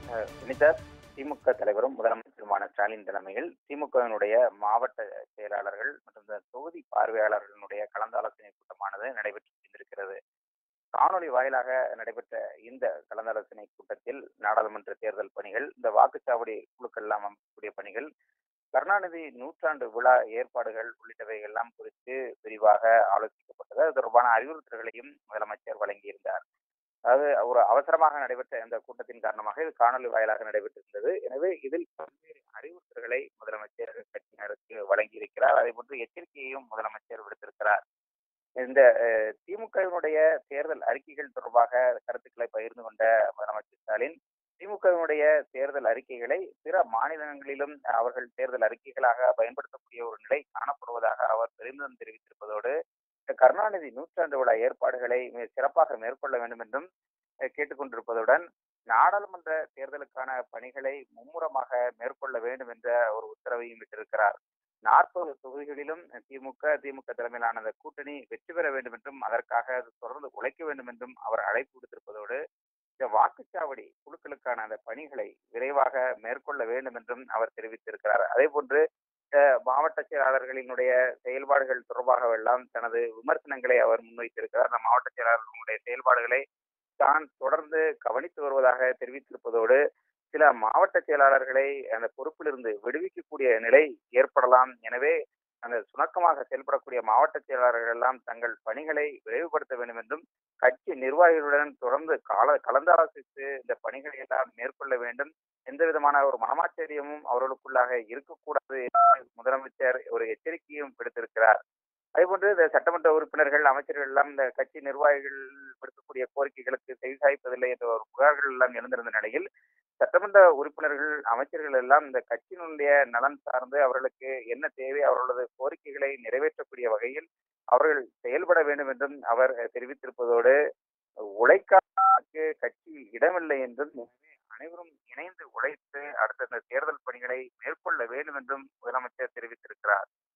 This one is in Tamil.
இனித திமுக தலைவரும் முதலமைச்சருமான ஸ்டாலின் தலைமையில் திமுகவினுடைய மாவட்ட செயலாளர்கள் மற்றும் இந்த தொகுதி பார்வையாளர்களுடைய கலந்தாலோசனை கூட்டமானது நடைபெற்று முடிந்திருக்கிறது காணொலி வாயிலாக நடைபெற்ற இந்த கலந்தாலோசனை கூட்டத்தில் நாடாளுமன்ற தேர்தல் பணிகள் இந்த வாக்குச்சாவடி குழுக்கள் எல்லாம் அமைக்கக்கூடிய பணிகள் கருணாநிதி நூற்றாண்டு விழா ஏற்பாடுகள் உள்ளிட்டவை எல்லாம் குறித்து விரிவாக ஆலோசிக்கப்பட்டது அது தொடர்பான அறிவுறுத்தல்களையும் முதலமைச்சர் வழங்கியிருந்தார் அதாவது ஒரு அவசரமாக நடைபெற்ற இந்த கூட்டத்தின் காரணமாக இது காணொலி வாயிலாக நடைபெற்றிருந்தது எனவே இதில் பல்வேறு அறிவுறுத்தல்களை முதலமைச்சர் கட்சியினருக்கு வழங்கியிருக்கிறார் அதே போன்று எச்சரிக்கையையும் முதலமைச்சர் விடுத்திருக்கிறார் இந்த அஹ், திமுகவினுடைய தேர்தல் அறிக்கைகள் தொடர்பாக கருத்துக்களை பகிர்ந்து கொண்ட முதலமைச்சர் ஸ்டாலின் திமுகவினுடைய தேர்தல் அறிக்கைகளை பிற மாநிலங்களிலும் அவர்கள் தேர்தல் அறிக்கைகளாக பயன்படுத்தக்கூடிய ஒரு நிலை காணப்படுவதாக அவர் பெருமிதம் தெரிவித்திருப்பதோடு இந்த கருணாநிதி நூற்றாண்டு விழா ஏற்பாடுகளை மிக சிறப்பாக மேற்கொள்ள வேண்டும் என்றும் அஹ், கேட்டுக்கொண்டிருப்பதுடன் நாடாளுமன்ற தேர்தலுக்கான பணிகளை மும்முரமாக மேற்கொள்ள வேண்டும் என்ற ஒரு உத்தரவையும் விட்டிருக்கிறார் நாற்பது தொகுதிகளிலும் திமுக திமுக தலைமையிலான அந்த கூட்டணி வெற்றி பெற வேண்டும் என்றும் அதற்காக தொடர்ந்து உழைக்க வேண்டும் என்றும் அவர் அழைப்பு விடுத்திருப்பதோடு இந்த வாக்குச்சாவடி குழுக்களுக்கான அந்த பணிகளை விரைவாக மேற்கொள்ள வேண்டும் என்றும் அவர் தெரிவித்திருக்கிறார் அதே போன்று அஹ், மாவட்ட செயலாளர்களினுடைய செயல்பாடுகள் தொடர்பாக எல்லாம் தனது விமர்சனங்களை அவர் முன்வைத்திருக்கிறார் அந்த மாவட்ட செயலாளர்களுடைய செயல்பாடுகளை தான் தொடர்ந்து கவனித்து வருவதாக தெரிவித்திருப்பதோடு சில மாவட்ட செயலாளர்களை அந்த பொறுப்பிலிருந்து விடுவிக்கக்கூடிய நிலை ஏற்படலாம் எனவே அந்த சுணக்கமாக செயல்படக்கூடிய மாவட்ட செயலாளர்கள் எல்லாம் தங்கள் பணிகளை விரைவுபடுத்த வேண்டும் என்றும் கட்சி நிர்வாகிகளுடன் தொடர்ந்து கால கலந்தாலோசித்து இந்த பணிகளை எல்லாம் மேற்கொள்ள வேண்டும் எந்த விதமான ஒரு மனமாச்சரியமும் அவர்களுக்குள்ளாக இருக்கக்கூடாது என்று முதலமைச்சர் ஒரு எச்சரிக்கையும் விடுத்திருக்கிறார் அதேபோன்று இந்த சட்டமன்ற உறுப்பினர்கள் அமைச்சர்கள் எல்லாம் இந்த கட்சி நிர்வாகிகள் விடுக்கக்கூடிய கோரிக்கைகளுக்கு செவிசாய்ப்பதில்லை என்ற ஒரு புகார்கள் எல்லாம் எழுந்திருந்த நிலையில் சட்டமன்ற உறுப்பினர்கள் அமைச்சர்கள் எல்லாம் இந்த கட்சியினுடைய நலன் சார்ந்து அவர்களுக்கு என்ன தேவை அவர்களது கோரிக்கைகளை நிறைவேற்றக்கூடிய வகையில் அவர்கள் செயல்பட வேண்டும் என்றும் அவர் தெரிவித்திருப்பதோடு உழைக்காதவர்களுக்கு கட்சியில் இடமில்லை என்றும் எனவே அனைவரும் இணைந்து உழைத்து அடுத்த தேர்தல் பணிகளை மேற்கொள்ள வேண்டும் என்றும் முதலமைச்சர் தெரிவித்திருக்கிறார்